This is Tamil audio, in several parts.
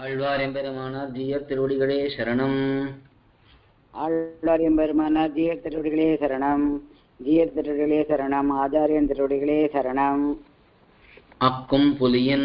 ஆழ்வார் எம்பெருமானார் ஜீயர் திருவடிகளே சரணம் ஆழ்வார் எம்பெருமானார் ஜீயர் திருவடிகளே சரணம் ஜீயர் திருவடிகளே சரணம் ஆச்சாரியன் திருவடிகளே சரணம் அக்கும் புலியன்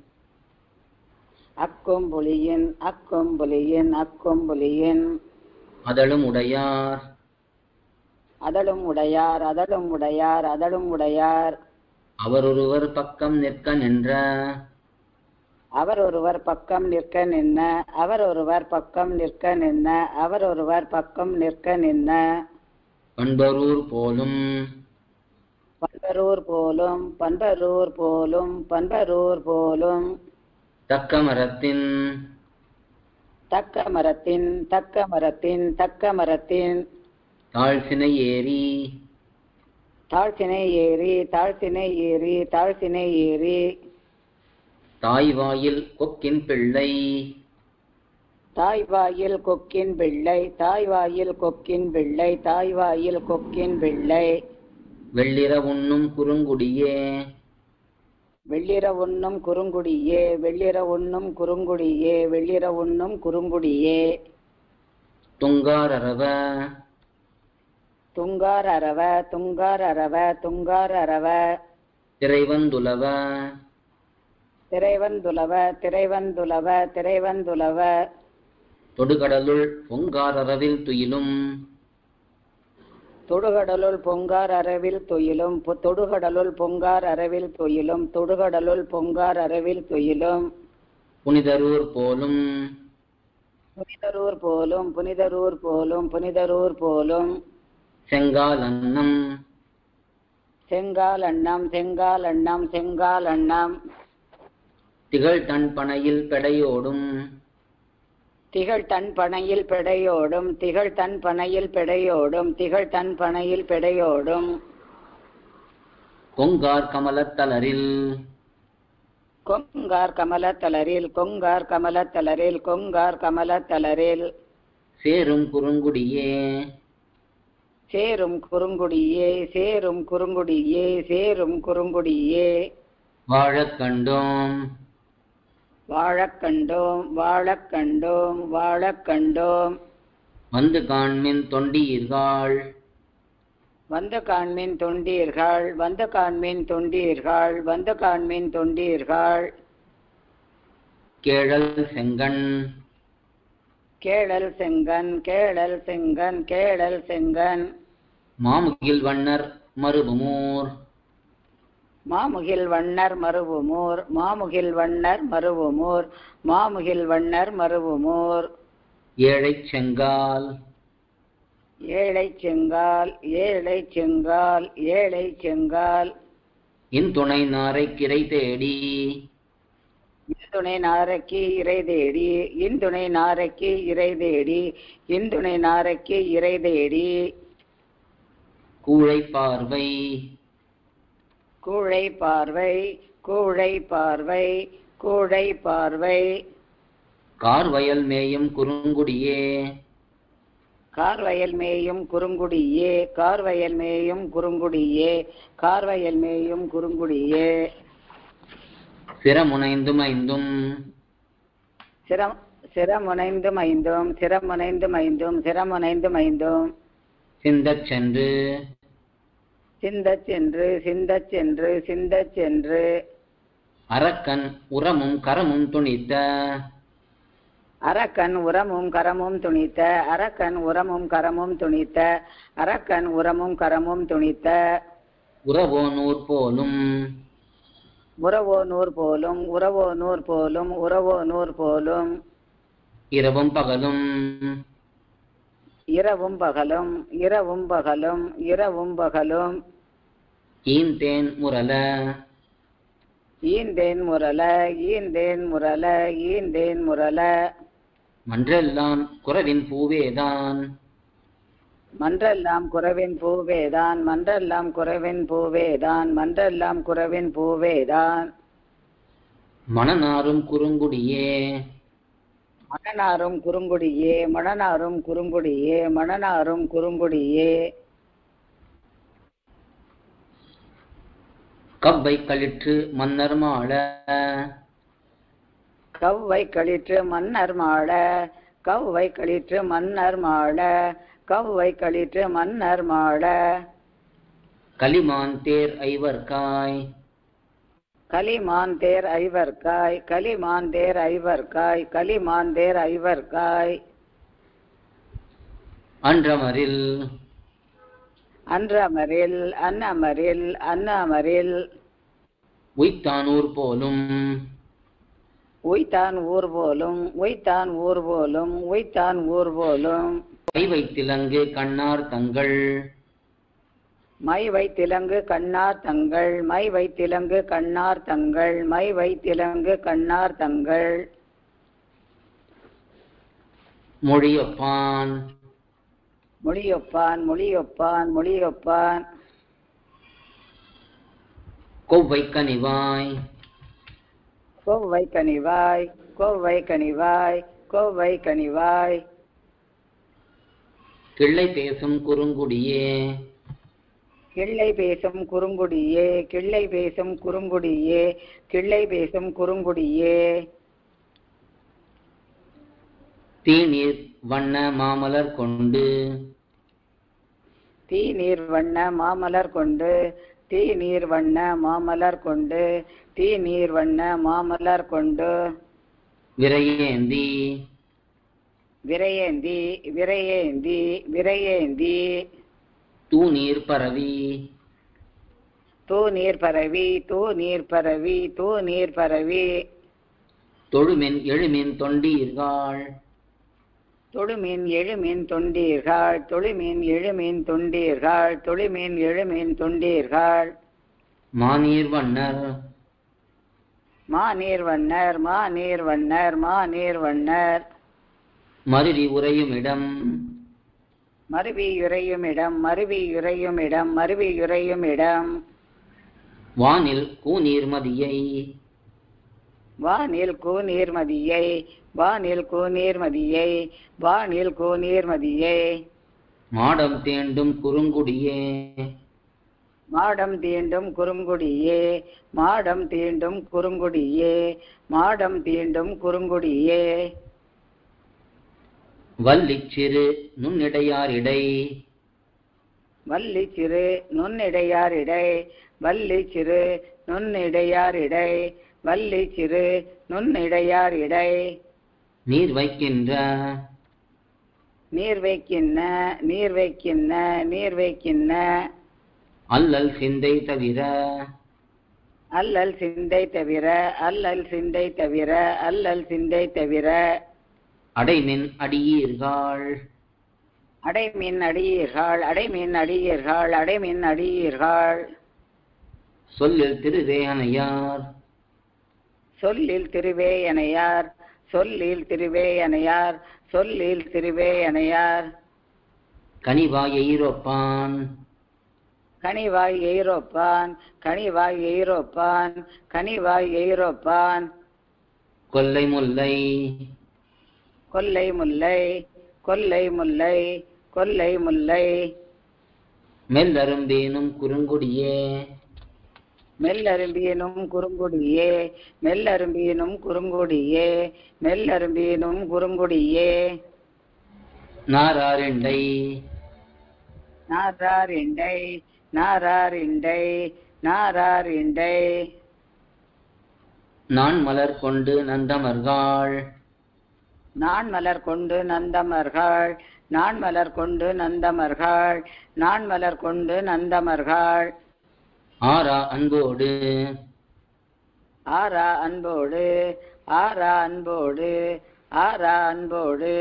அக்கும் புலியின் அக்கும் புலியின் அக்கும் புலியின் அதழும் உடையார் அதழும் உடையார் அதழும் உடையார் அதழும் உடையார் அவரொருவர் பக்கம் நிற்க நின்ற அவர் ஒருவர் பக்கம் நிற்க நின்ன அவர் ஒருவர் பக்கம் நிற்க நின்ன அவர் ஒருவர் பக்கம் நிற்க நின்ன பண்பரூர் போலும் பண்பரூர் போலும் பண்பரூர் போலும் பண்பரூர் போலும் தக்க மரத்தின் தக்க மரத்தின் தக்க மரத்தின் தக்க மரத்தின் தாழ்சினை ஏறி தாழ்த்தினை ஏறி தாழ்த்தினை ஏறி தாழ்த்தினை ஏறி தாய்வாயில் கொக்கின் பிள்ளை தாய்வாயில் கொக்கின் பிள்ளை தாய்வாயில் கொக்கின் பிள்ளை தாய்வாயில் கொக்கின் பிள்ளை வெள்ளிர உண்ணும் குறுங்குடியே வெள்ளிர உண்ணும் குறுங்குடியே வெள்ளிர உண்ணும் குறுங்குடியே வெள்ளிர உண்ணும் குறுங்குடியே துங்கார் அரவ துங்கார் அரவ துங்கார் அரவ துங்கார் அரவ திரைவந்துலவ திரைவந்துலவ திரைவந்துலவ திரைவந்துலவ தொடுகடலுள் பொங்கார் அரவில் துயிலும் தொடுகடலுள் பொங்கார் அரவில் துயிலும் பொ- தொடுகடலுள் பொங்கார் அரவில் துயிலும் தொடுகடலுள் பொங்கார் அரவில் துயிலும் புனிதரூர் போலும் புனிதரூர் போலும் புனிதரூர் போலும் புனிதரூர் போலும் செங்கால் அன்னம் செங்கால் அண்ணம் செங்கால் அண்ணம் செங்கால் அண்ணம் திகழ் தன் பனையில் பெடையோடும் திகழ் தன் பனையில் பெடையோடும் திகழ் தன் பனையில் பெடையோடும் திகழ் தன் பனையில் பெடையோடும் கொங்கார் கமலத்தலரில் கொங்கார் கமலத்தலரில் கொங்கார் கமலத்தலரில் கொங்கார் கமலத்தலரில் சேரும் குறுங்குடியே சேரும் குறுங்குடியே சேரும் குறுங்குடியே சேரும் குறுங்குடியே வாழக் கண்டோம் வாழக் கண்டோம் வாழக் கண்டோம் வாழக் கண்டோம் வந்து காண்மின் தொண்டீர்கள் வந்து காண்மின் தொண்டீர்கள் வந்து காண்மின் தொண்டீர்கள் வந்து காண்மின் தொண்டீர்கள் கேழல் செங்கண் கேளல் செங்கன் கேளல் செங்கன் கேளல் செங்கன் மாமுகில் வண்ணர் மருபுமூர் மாமுகில் வண்ணர் மருவுமூர் மாமுகில் வண்ணர் மருவுமூர் மாமுகில் வண்ணர் மருவுமூர் ஏழைச் செங்கால் ஏழை செங்கால் ஏழை செங்கால் ஏழை செங்கால் இன் துணை நாரை கிரை தேடி இந்துணை நாரைக்கு இறை தேடி இந்துணை நாரைக்கு இறை தேடி இந்துணை நாரைக்கு இறை தேடி கூழை பார்வை கூழை பார்வை கூழை பார்வை கூழை பார்வை கார்வயல் மேயும் குறுங்குடியே கார்வயல் மேயும் குறுங்குடியே கார்வயல் மேயும் குறுங்குடியே கார்வயல் மேயும் குறுங்குடியே சிரமுனைந்தும் ஐந்தும் சிரம் சிரமுனைந்து மைந்தும் சிரமுனைந்து மைந்தும் சிரமுனைந்து மைந்தும் சிந்தச் சென்று சிந்தச் சென்று சிந்தச் சென்று சிந்தச் சென்று அரக்கன் உரமும் கரமும் துணித்த அரக்கன் உரமும் கரமும் துணித்த அரக்கன் உரமும் கரமும் துணித்த அரக்கன் உரமும் கரமும் துணித்த உறவோ நூற் போலும் உறவோ நூர் போலும் உறவோ நூர் போலும் உறவோ நூர் போலும் இரவும் பகலும் இரவும் பகலும் இரவும் பகலும் இரவும் பகலும் ஈந்தேன் முரல ஈந்தேன் முரல ஈந்தேன் முரல ஈந்தேன் முரல மன்றெல்லாம் குறவின் பூவேதான் மன்றெல்லாம் குறவின் பூவேதான் மன்றெல்லாம் குறவின் பூவேதான் மன்றெல்லாம் குறவின் பூவேதான் மணநாரும் குறுங்குடியே மணனாரும் குறுங்குடியே மணனாரும் குறுங்குடியே மணனாரும் குறுங்குடியே கவ்வை களிற்று மன்னர் மாள கவ்வை களிற்று மன்னர் மாட கவ்வை களிற்று மன்னர் மாட கவ்வை களிற்று மன்னர் மாட கலிமான் தேர் ஐவர்காய் கலிமான் தேர் ஐவர்காய் கலிமான் தேர் ஐவர்காய் கலிமான் தேர் ஐவர்காய் அன்றமரில் அன்றமரில் அன்னமரில் அன்னமரில் உய்த்தானூர் போலும் உய்தான் ஊர் போலும் உய்தான் ஊர் போலும் உய்தான் ஊர் போலும் கை வைத்திலங்கு கண்ணார் தங்கள் மை வைத்திலங்கு கண்ணார் தங்கள் மை வைத்திலங்கு கண்ணார் தங்கள் மை வைத்திலங்கு கண்ணார் தங்கள் மொழியொப்பான் மொழியொப்பான் மொழியொப்பான் மொழியொப்பான் கொவ்வை கனிவாய் கோவை கனிவாய் கோவை கனிவாய் கோவை கனிவாய் கிள்ளை பேசும் குறுங்குடியே கிள்ளை பேசும் குறுங்குடியே கிள்ளை பேசும் குறுங்குடியே கிள்ளை பேசும் குறுங்குடியே தீநீர் வண்ண மாமலர் கொண்டு தீ நீர் வண்ண மாமலர் கொண்டு தீ நீர் வண்ண மாமலர் கொண்டு தீ நீர் வண்ண மாமலர் கொண்டு விரையேந்தி விரையேந்தி விரையேந்தி விரையேந்தி தூநீர் பரவி தூ நீர் பரவி தூ நீர் பரவி தூ நீர் பரவி தொழுமென் எழுமின் தொண்டீர்கள் தொழுமீன் எழுமீன் தொண்டீர்கள் தொழுமீன் எழுமீன் தொண்டீர்கள் தொழுமீன் எழுமீன் தொண்டீர்கள் மாநீர் வண்ணர் மா நீர் வண்ணர் மா நீர் வண்ணர் மா நீர் வண்ணர் மருவி உறையும் இடம் மருவி யுறையும் இடம் மருவி யுறையும் இடம் மருவி யுறையும் இடம் வானில் கூநீர்மதியை வானில் கூநீர்மதியை வானில் கூநீர்மதியை வானில் கூநீர்மதியை மாடம் தேண்டும் குறுங்குடியே மாடம் தீண்டும் குறுங்குடியே மாடம் தீண்டும் குறுங்குடியே மாடம் தீண்டும் குறுங்குடியே வல்லிச் சிறு நுண்ணிடையாரிடை வள்ளி சிறு நுண்ணிடையாரிடை வள்ளி சிறு நுண்ணிடையாரிடை வள்ளி சிறு நுண்ணிடையாரிடை நீர் வைக்கின்ற நீர் வைக்கின்ன நீர் வைக்கின்ன நீர் வைக்கின்ன அல்லல் சிந்தை தவிர அல்லல் சிந்தை தவிர அல்லல் சிந்தை தவிர அல்லல் சிந்தை தவிர அடைமின் அடியீர்கள் அடைமீன் அடியீர்கள் அடைமீன் அடியீர்கள் அடைமீன் அடியீர்கள் சொல்லில் திருவேயனையார் சொல்லில் திருவேயனையார் சொல்லில் திருவேயனையார் சொல்லில் திருவேயனையார் கனிவாய் எயிரொப்பான் கனிவாய் எயிரோப்பான் கனிவாய் எயிரோப்பான் கனிவாய் எயிரோப்பான் கொல்லை முல்லை கொல்லை முல்லை கொல்லை முல்லை கொல்லை முல்லை மெல்லரும்பேனும் குறுங்குடியே மெல்லரும்பியனும் குறுங்குடியே மெல்லரும்பியனும் குறுங்குடியே மெல்லரும்பியனும் குறுங்குடியே நாராரெண்டை நாரார் இண்டை நாரார் இண்டை நாரார் இண்டை நான் மலர் கொண்டு நந்தமர்காள் நான் மலர் கொண்டு நந்தமர்கள் நான் மலர் கொண்டு நந்தமர்கள் நான் மலர் கொண்டு நந்தமர்கள் ஆரா அன்போடு ஆரா அன்போடு ஆரா அன்போடு ஆரா அன்போடு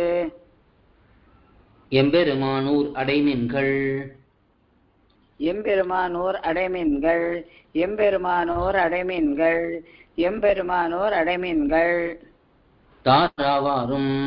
எம்பெருமானூர் அடைமின்கள் எம்பெருமானோர் அடைமீன்கள் எம்பெருமானோர் அடைமீன்கள் எம்பெருமானோர் அடைமீன்கள் தாராவாரும்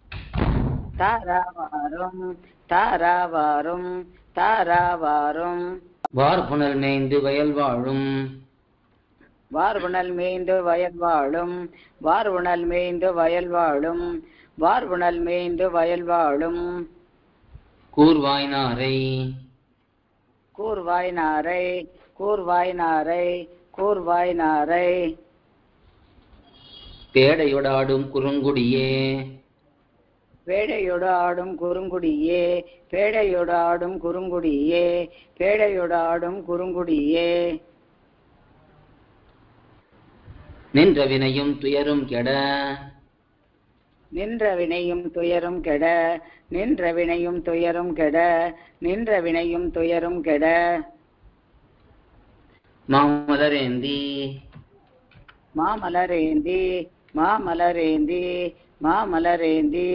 தாராவாரும் தாராவாரும் தாராவாரும் வார்புணல் மேய்ந்து வயல் வாழும் வார்புணல் மேய்ந்து வயல் வாழும் வார்புணல் மேய்ந்து வயல் வாழும் வார்புணல் மேய்ந்து வயல் வாழும் கூர்வாய்னாரை கூர்வாய் நாரை கூர்வாய் நாரை கூர்வாய் நாரை பேடையொடாடும் குறுங்குடியே பேடையோடு ஆடும் குறுங்குடியே பேடையோடு ஆடும் குறுங்குடியே பேடையோடு ஆடும் குறுங்குடியே நின்ற வினையும் துயரும் கெட நின்ற வினையும் துயரும் கெட நின்ற வினையும் துயரும் கெட நின்ற வினையும் துயரும் கெட மாமலரேந்தி மாமலரேந்தி மாமலரேந்தி மாமலரேந்தி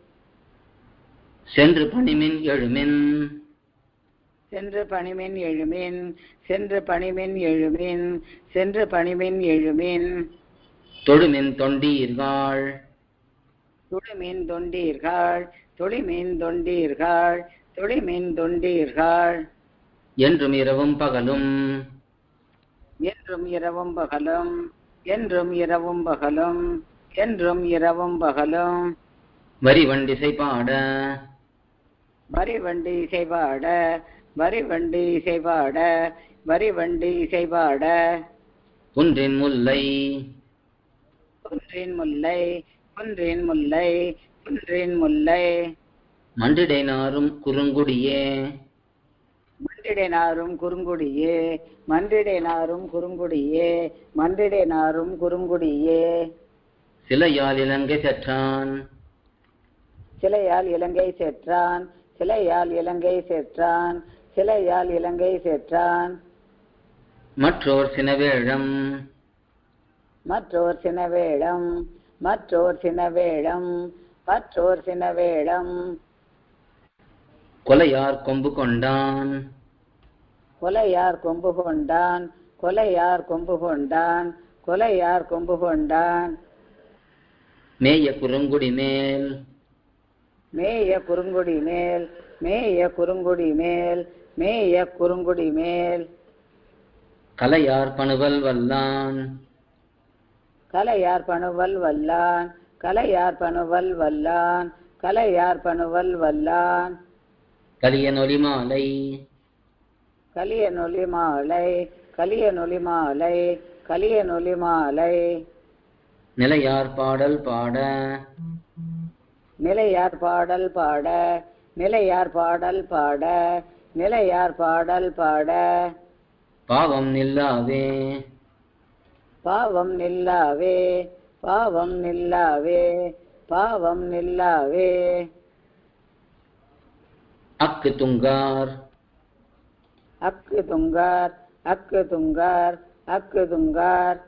சென்று பணிமின் எழுமின் சென்று பணிமின் எழுமின் சென்று பணிமின் எழுமின் சென்று பணிமின் எழுமின் தொழுமின் தொண்டீர்கள் துளிமீன் தொண்டீர்கள் துளிமீன் தொண்டீர்கள் துளிமீன் தொண்டீர்கள் என்றும் இரவும் பகலும் என்றும் இரவும் பகலும் என்றும் இரவும் பகலும் என்றும் இரவும் பகலும் வரி வண்டிசை பாட வரி வண்டி இசைபாட வரி வண்டி இசைபாட வரி வண்டி இசைபாட குன்றின் முல்லை குன்றின் முல்லை குன்றின் முல்லை குன்றின் முல்லை மண்டிடை நாரும் குறுங்குடியே மன்றிடை நாரும் குறுங்குடியே மன்றிடை நாரும் குறுங்குடியே மன்றிடை நாரும் குறுங்குடியே சிலையால் இலங்கை செற்றான் சிலையால் இலங்கை செற்றான் சிலையால் இலங்கை செற்றான் சிலையால் இலங்கை செற்றான் மற்றோர் சினவேழம் மற்றோர் சினவேடம் மற்றோர் சினவேடம் மற்றோர் சினவேடம் கொலையார் கொம்பு கொண்டான் கொலையார் கொம்பு கொண்டான் கொலையார் கொம்பு கொண்டான் கொலையார் கொம்பு கொண்டான் மேய குறுங்குடி மேல் மேய குறுங்குடி மேல் மேய குறுங்குடி மேல் மேய குறுங்குடி மேல் கலையார் பணுவல் வல்லான் கலையார் பணுவல் வல்லான் கலையார் பணுவல் வல்லான் கலையார் பணுவல் வல்லான் கலிய நொலி மாலை கலிய நொலி மாலை கலிய நொலி மாலை கலிய நொலி மாலை நிலையார் பாடல் பாட நிலையார் பாடல் பாட நிலையார் பாடல் பாட நிலையார் பாடல் பாட பாவம் நில்லாவே பாவம் நில்லாவே பாவம் நில்லாவே பாவம் நில்லாவே அக்கு துங்கார் அக்கு துங்கார் அக்கு துங்கார் அக்கு துங்கார்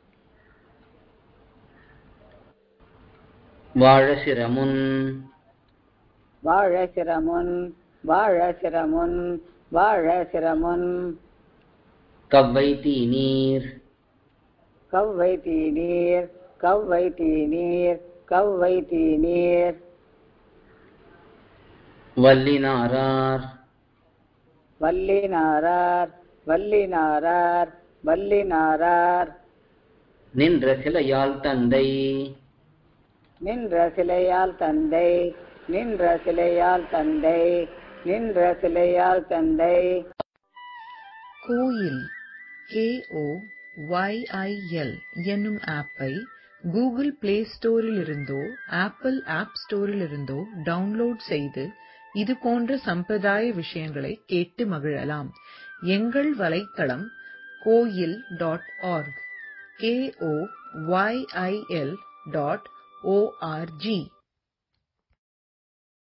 வாழ சிரமுன் வாழ சிரமுன் வாழ சிரமுன் வாழ சிரமுன் கவ்வை தீநீர் கவ்வை தீநீர் கவ்வை தீநீர் கவ்வை தீநீர் வல்லினாரார் வல்லினாரார் வல்லினாரார் வல்லினாரார் நின்ற சிலையால் தந்தை நின்ற சிலையால் தந்தை நின்ற சிலையால் தந்தை நின்ற சிலையால் தந்தை கோயில் கேஓ ஒய்ஐஎல் என்னும் ஆப்பை கூகுள் பிளே ஸ்டோரிலிருந்தோ ஆப்பிள் ஆப் ஸ்டோரிலிருந்தோ டவுன்லோட் செய்து இது போன்ற சம்பிரதாய விஷயங்களை கேட்டு மகிழலாம் எங்கள் வலைத்தளம் Koyil dot org K O Y I L dot O R G